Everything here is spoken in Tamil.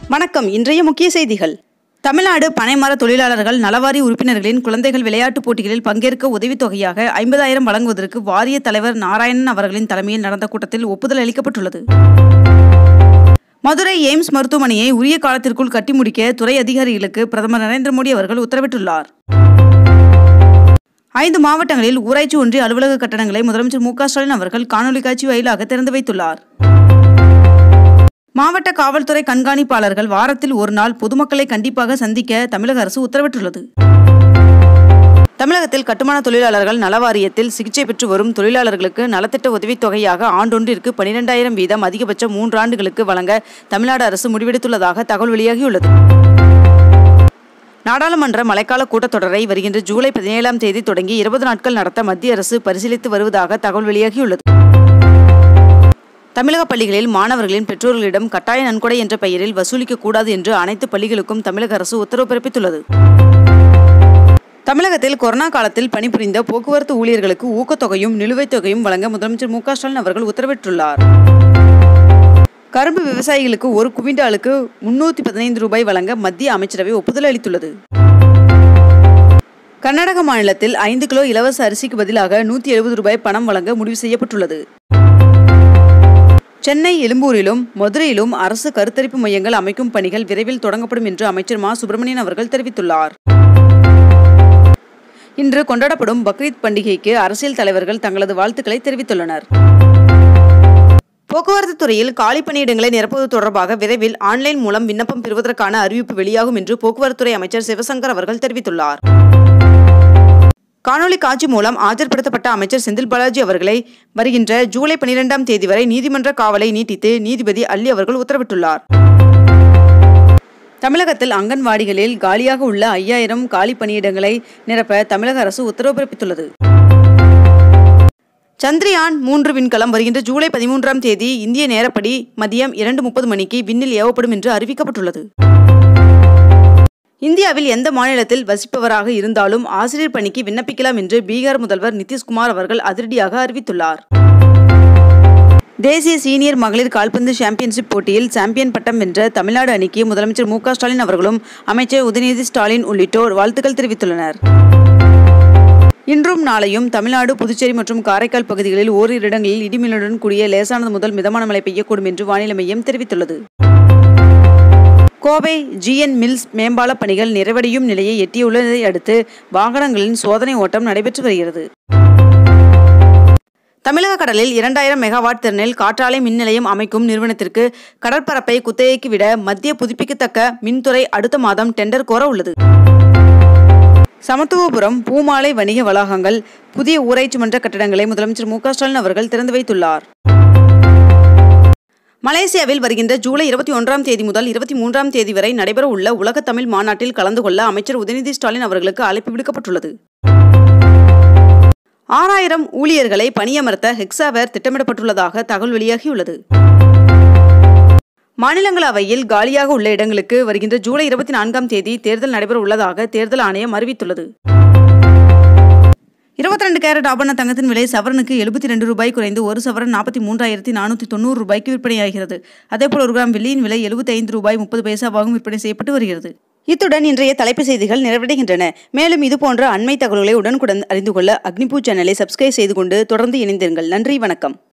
வணக்கம் இன்றைய முக்கிய செய்திகள் தமிழ்நாடு பனைமர தொழிலாளர்கள் நலவாரி உறுப்பினர்களின் குழந்தைகள் விளையாட்டுப் போட்டிகளில் பங்கேற்க உதவித்தொகையாக ஐம்பதாயிரம் வழங்குவதற்கு வாரிய தலைவர் நாராயணன் அவர்களின் தலைமையில் நடந்த கூட்டத்தில் ஒப்புதல் அளிக்கப்பட்டுள்ளது மதுரை எய்ம்ஸ் மருத்துவமனையை உரிய காலத்திற்குள் கட்டி முடிக்க துறை அதிகாரிகளுக்கு பிரதமர் நரேந்திர மோடி அவர்கள் உத்தரவிட்டுள்ளார் ஐந்து மாவட்டங்களில் ஊராட்சி ஒன்றிய அலுவலக கட்டடங்களை முதலமைச்சர் மு க ஸ்டாலின் அவர்கள் காணொலி காட்சி வாயிலாக திறந்து வைத்துள்ளார் மாவட்ட காவல்துறை கண்காணிப்பாளர்கள் வாரத்தில் ஒரு நாள் பொதுமக்களை கண்டிப்பாக சந்திக்க தமிழக அரசு உத்தரவிட்டுள்ளது தமிழகத்தில் கட்டுமான தொழிலாளர்கள் நலவாரியத்தில் சிகிச்சை பெற்று வரும் தொழிலாளர்களுக்கு நலத்திட்ட உதவித்தொகையாக ஆண்டொன்றிற்கு பனிரெண்டாயிரம் வீதம் அதிகபட்சம் மூன்று ஆண்டுகளுக்கு வழங்க தமிழ்நாடு அரசு முடிவெடுத்துள்ளதாக தகவல் வெளியாகியுள்ளது நாடாளுமன்ற மழைக்கால கூட்டத்தொடரை வருகின்ற ஜூலை பதினேழாம் தேதி தொடங்கி இருபது நாட்கள் நடத்த மத்திய அரசு பரிசீலித்து வருவதாக தகவல் வெளியாகியுள்ளது தமிழக பள்ளிகளில் மாணவர்களின் பெற்றோர்களிடம் கட்டாய நன்கொடை என்ற பெயரில் வசூலிக்கக்கூடாது என்று அனைத்து பள்ளிகளுக்கும் தமிழக அரசு உத்தரவு பிறப்பித்துள்ளது தமிழகத்தில் கொரோனா காலத்தில் பணிபுரிந்த போக்குவரத்து ஊழியர்களுக்கு ஊக்கத்தொகையும் நிலுவைத் தொகையும் வழங்க முதலமைச்சர் மு க ஸ்டாலின் அவர்கள் உத்தரவிட்டுள்ளார் கரும்பு விவசாயிகளுக்கு ஒரு குவிண்டாலுக்கு முன்னூற்றி பதினைந்து ரூபாய் வழங்க மத்திய அமைச்சரவை ஒப்புதல் அளித்துள்ளது கர்நாடக மாநிலத்தில் ஐந்து கிலோ இலவச அரிசிக்கு பதிலாக நூற்றி எழுபது ரூபாய் பணம் வழங்க முடிவு செய்யப்பட்டுள்ளது சென்னை எழும்பூரிலும் மதுரையிலும் அரசு கருத்தரிப்பு மையங்கள் அமைக்கும் பணிகள் விரைவில் தொடங்கப்படும் என்று அமைச்சர் மா சுப்பிரமணியன் அவர்கள் தெரிவித்துள்ளார் இன்று கொண்டாடப்படும் பக்ரீத் பண்டிகைக்கு அரசியல் தலைவர்கள் தங்களது வாழ்த்துக்களை தெரிவித்துள்ளனர் போக்குவரத்து துறையில் காலி பணியிடங்களை நிரப்புவது தொடர்பாக விரைவில் ஆன்லைன் மூலம் விண்ணப்பம் பெறுவதற்கான அறிவிப்பு வெளியாகும் என்று போக்குவரத்துறை அமைச்சர் சிவசங்கர் அவர்கள் தெரிவித்துள்ளார் காணொலி காட்சி மூலம் ஆஜர்படுத்தப்பட்ட அமைச்சர் செந்தில் பாலாஜி அவர்களை வருகின்ற ஜூலை பனிரெண்டாம் தேதி வரை நீதிமன்ற காவலை நீட்டித்து நீதிபதி அள்ளி அவர்கள் உத்தரவிட்டுள்ளார் தமிழகத்தில் அங்கன்வாடிகளில் காலியாக உள்ள ஐயாயிரம் காலி பணியிடங்களை நிரப்ப தமிழக அரசு உத்தரவு பிறப்பித்துள்ளது சந்திரயான் மூன்று விண்கலம் வருகின்ற ஜூலை பதிமூன்றாம் தேதி இந்திய நேரப்படி மதியம் இரண்டு முப்பது மணிக்கு விண்ணில் ஏவப்படும் என்று அறிவிக்கப்பட்டுள்ளது இந்தியாவில் எந்த மாநிலத்தில் வசிப்பவராக இருந்தாலும் ஆசிரியர் பணிக்கு விண்ணப்பிக்கலாம் என்று பீகார் முதல்வர் நிதிஷ்குமார் அவர்கள் அதிரடியாக அறிவித்துள்ளார் தேசிய சீனியர் மகளிர் கால்பந்து சாம்பியன்ஷிப் போட்டியில் சாம்பியன் பட்டம் வென்ற தமிழ்நாடு அணிக்கு முதலமைச்சர் மு ஸ்டாலின் அவர்களும் அமைச்சர் உதயநிதி ஸ்டாலின் உள்ளிட்டோர் வாழ்த்துக்கள் தெரிவித்துள்ளனர் இன்றும் நாளையும் தமிழ்நாடு புதுச்சேரி மற்றும் காரைக்கால் பகுதிகளில் ஓரிரு இடங்களில் இடிமின்னுடன் கூடிய லேசானது முதல் மிதமான மழை பெய்யக்கூடும் என்று வானிலை மையம் தெரிவித்துள்ளது கோவை ஜிஎன் மில்ஸ் மேம்பால பணிகள் நிறைவடையும் நிலையை எட்டியுள்ளதை அடுத்து வாகனங்களின் சோதனை ஓட்டம் நடைபெற்று வருகிறது தமிழக கடலில் இரண்டாயிரம் மெகாவாட் திறனில் காற்றாலை மின் நிலையம் அமைக்கும் நிறுவனத்திற்கு கடற்பரப்பை குத்தகைக்கு விட மத்திய புதுப்பிக்கத்தக்க மின்துறை அடுத்த மாதம் டெண்டர் கோர உள்ளது சமத்துவபுரம் பூமாலை வணிக வளாகங்கள் புதிய ஊராட்சி மன்ற கட்டடங்களை முதலமைச்சர் மு ஸ்டாலின் அவர்கள் திறந்து வைத்துள்ளார் மலேசியாவில் வருகின்ற ஜூலை இருபத்தி ஒன்றாம் தேதி முதல் இருபத்தி மூன்றாம் தேதி வரை நடைபெற உள்ள உலக தமிழ் மாநாட்டில் கலந்து கொள்ள அமைச்சர் உதயநிதி ஸ்டாலின் அவர்களுக்கு அழைப்பு விடுக்கப்பட்டுள்ளது ஆறாயிரம் ஊழியர்களை பணியமர்த்த ஹெக்ஸாவேர் திட்டமிடப்பட்டுள்ளதாக தகவல் வெளியாகியுள்ளது மாநிலங்களவையில் காலியாக உள்ள இடங்களுக்கு வருகின்ற ஜூலை இருபத்தி நான்காம் தேதி தேர்தல் நடைபெற உள்ளதாக தேர்தல் ஆணையம் அறிவித்துள்ளது இருபத்தி ரெண்டு கேரட் ஆபரண தங்கத்தின் விலை சவரனுக்கு எழுபத்தி ரெண்டு ரூபாய் குறைந்து ஒரு சவரன் நாற்பத்தி மூன்றாயிரத்தி நானூற்றி தொண்ணூறு ரூபாய்க்கு விற்பனையாகிறது அதேபோல் ஒரு கிராம் வெள்ளியின் விலை எழுபத்தி ஐந்து ரூபாய் முப்பது பைசாவாகவும் விற்பனை செய்யப்பட்டு வருகிறது இத்துடன் இன்றைய தலைப்பு செய்திகள் நிறைவடைகின்றன மேலும் இதுபோன்ற அண்மை தகவல்களை உடனுக்குடன் அறிந்து கொள்ள அக்னிபூ சேனலை சப்ஸ்கிரைப் செய்து கொண்டு தொடர்ந்து இணைந்திருங்கள் நன்றி வணக்கம்